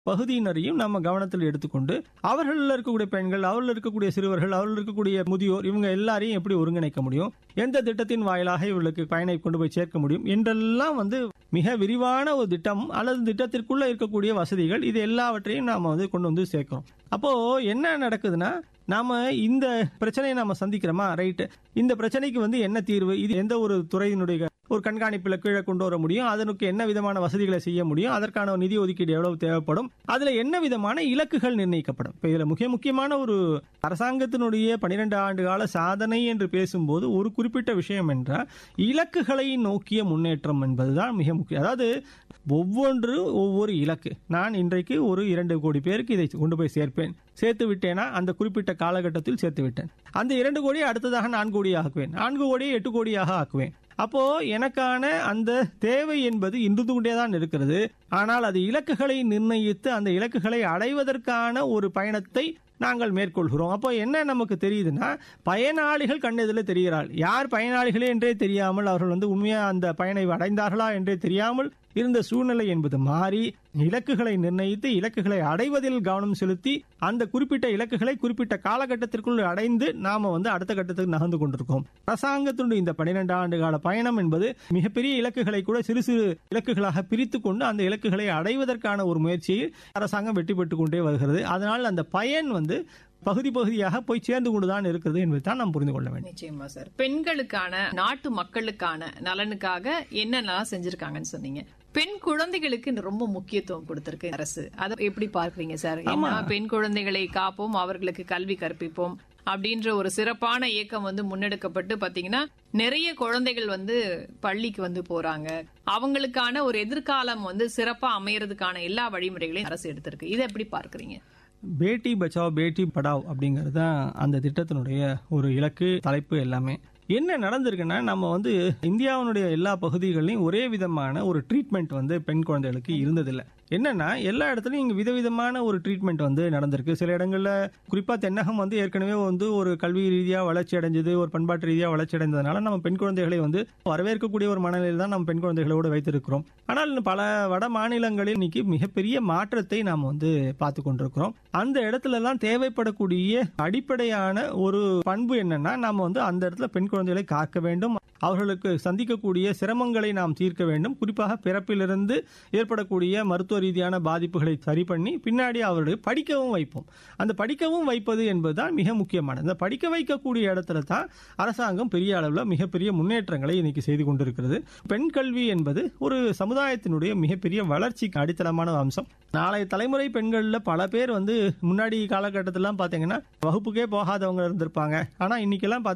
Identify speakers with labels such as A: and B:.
A: பகுதியினரையும் நம்ம கவனத்தில் எடுத்துக்கொண்டு அவர்களில் இருக்கக்கூடிய பெண்கள் அவர்கள் இருக்கக்கூடிய சிறுவர்கள் அவர்கள் இருக்கக்கூடிய முதியோர் இவங்க எல்லாரையும் எப்படி ஒருங்கிணைக்க முடியும் எந்த திட்டத்தின் வாயிலாக இவர்களுக்கு பயனை கொண்டு போய் சேர்க்க முடியும் என்றெல்லாம் வந்து மிக விரிவான ஒரு திட்டம் அல்லது திட்டத்திற்குள்ள இருக்கக்கூடிய வசதிகள் இது எல்லாவற்றையும் நாம வந்து கொண்டு வந்து சேர்க்கிறோம் அப்போ என்ன நடக்குதுன்னா நாம இந்த பிரச்சனையை நாம சந்திக்கிறோமா ரைட் இந்த பிரச்சனைக்கு வந்து என்ன தீர்வு இது எந்த ஒரு துறையினுடைய ஒரு கண்காணிப்புல கீழே கொண்டு வர முடியும் அதற்கு என்ன விதமான வசதிகளை செய்ய முடியும் அதற்கான நிதி ஒதுக்கீடு எவ்வளவு தேவைப்படும் அதுல என்ன விதமான இலக்குகள் நிர்ணயிக்கப்படும் இப்ப இதுல முக்கிய முக்கியமான ஒரு அரசாங்கத்தினுடைய பனிரெண்டு ஆண்டு கால சாதனை என்று பேசும்போது ஒரு குறிப்பிட்ட விஷயம் என்றால் இலக்குகளை நோக்கிய முன்னேற்றம் என்பதுதான் மிக முக்கியம் அதாவது ஒவ்வொன்று ஒவ்வொரு இலக்கு நான் இன்றைக்கு ஒரு இரண்டு கோடி பேருக்கு இதை கொண்டு போய் சேர்ப்பேன் சேர்த்து விட்டேனா அந்த குறிப்பிட்ட காலகட்டத்தில் சேர்த்து விட்டேன் அந்த இரண்டு கோடியை அடுத்ததாக நான்கு கோடி ஆக்குவேன் நான்கு கோடியை எட்டு கோடியாக ஆக்குவேன் அப்போ எனக்கான அந்த தேவை என்பது இன்று கொண்டே தான் இருக்கிறது ஆனால் அது இலக்குகளை நிர்ணயித்து அந்த இலக்குகளை அடைவதற்கான ஒரு பயணத்தை நாங்கள் மேற்கொள்கிறோம் அப்போ என்ன நமக்கு தெரியுதுன்னா பயனாளிகள் கண்ணெதில் தெரிகிறாள் யார் பயனாளிகளே என்றே தெரியாமல் அவர்கள் வந்து உண்மையா அந்த பயனை அடைந்தார்களா என்றே தெரியாமல் இருந்த சூழ்நிலை என்பது மாறி இலக்குகளை நிர்ணயித்து இலக்குகளை அடைவதில் கவனம் செலுத்தி அந்த குறிப்பிட்ட இலக்குகளை குறிப்பிட்ட காலகட்டத்திற்குள் அடைந்து நாம வந்து அடுத்த கட்டத்துக்கு நகர்ந்து கொண்டிருக்கோம் அரசாங்கத்தினுடைய இந்த பனிரெண்டு ஆண்டு கால பயணம் என்பது மிகப்பெரிய இலக்குகளை கூட சிறு சிறு இலக்குகளாக பிரித்து கொண்டு அந்த இலக்குகளை அடைவதற்கான ஒரு முயற்சியில் அரசாங்கம் வெற்றி பெற்றுக் கொண்டே வருகிறது அதனால் அந்த பயன் வந்து பகுதி பகுதியாக போய் சேர்ந்து கொண்டுதான் இருக்கிறது என்பதை தான் நாம் புரிந்து கொள்ள வேண்டும்
B: நிச்சயமா சார் பெண்களுக்கான நாட்டு மக்களுக்கான நலனுக்காக என்னென்னலாம் செஞ்சிருக்காங்கன்னு சொன்னீங்க பெண் குழந்தைகளுக்கு ரொம்ப முக்கியத்துவம் கொடுத்திருக்கு அரசு அதை எப்படி பார்க்கறீங்க சார் ஏன்னா பெண் குழந்தைகளை காப்போம் அவர்களுக்கு கல்வி கற்பிப்போம் அப்படின்ற ஒரு சிறப்பான இயக்கம் வந்து முன்னெடுக்கப்பட்டு பாத்தீங்கன்னா நிறைய குழந்தைகள் வந்து பள்ளிக்கு வந்து போறாங்க அவங்களுக்கான ஒரு எதிர்காலம் வந்து சிறப்பா அமையறதுக்கான எல்லா வழிமுறைகளையும் அரசு எடுத்திருக்கு இதை எப்படி பார்க்கறீங்க
A: பேட்டி பச்சாவ் பேட்டி படாவ் அப்படிங்கிறது தான் அந்த திட்டத்தினுடைய ஒரு இலக்கு தலைப்பு எல்லாமே என்ன நடந்திருக்குன்னா நம்ம வந்து இந்தியாவினுடைய எல்லா பகுதிகளிலும் ஒரே விதமான ஒரு ட்ரீட்மெண்ட் வந்து பெண் குழந்தைகளுக்கு இருந்ததில்லை என்னன்னா எல்லா இடத்துலையும் இங்கே விதவிதமான ஒரு ட்ரீட்மெண்ட் வந்து நடந்திருக்கு சில இடங்கள்ல குறிப்பா தென்னகம் வந்து ஏற்கனவே வந்து ஒரு கல்வி ரீதியாக வளர்ச்சி அடைஞ்சது ஒரு பண்பாட்டு ரீதியாக வளர்ச்சி அடைந்ததுனால நம்ம பெண் குழந்தைகளை வந்து வரவேற்கக்கூடிய ஒரு மனநிலையில் தான் நம்ம பெண் குழந்தைகளோடு வைத்திருக்கிறோம் ஆனால் பல வட மாநிலங்களில் இன்னைக்கு மிகப்பெரிய மாற்றத்தை நாம் வந்து பார்த்து கொண்டிருக்கிறோம் அந்த இடத்துல எல்லாம் தேவைப்படக்கூடிய அடிப்படையான ஒரு பண்பு என்னன்னா நாம வந்து அந்த இடத்துல பெண் குழந்தைகளை காக்க வேண்டும் அவர்களுக்கு சந்திக்கக்கூடிய சிரமங்களை நாம் தீர்க்க வேண்டும் குறிப்பாக பிறப்பிலிருந்து ஏற்படக்கூடிய மருத்துவ ரீதியான பாதிப்புகளை சரி பண்ணி பின்னாடி அவர்களை படிக்கவும் வைப்போம் அந்த படிக்கவும் வைப்பது என்பதுதான் மிக முக்கியமானது இந்த படிக்க வைக்கக்கூடிய இடத்துல தான் அரசாங்கம் பெரிய அளவில் மிகப்பெரிய முன்னேற்றங்களை இன்னைக்கு செய்து கொண்டிருக்கிறது பெண் கல்வி என்பது ஒரு சமுதாயத்தினுடைய மிகப்பெரிய வளர்ச்சிக்கு அடித்தளமான அம்சம் நாளைய தலைமுறை பெண்கள்ல பல பேர் வந்து முன்னாடி காலகட்டத்திலாம் பாத்தீங்கன்னா வகுப்புக்கே போகாதவங்க இருந்திருப்பாங்க ஆனா இன்னைக்கெல்லாம்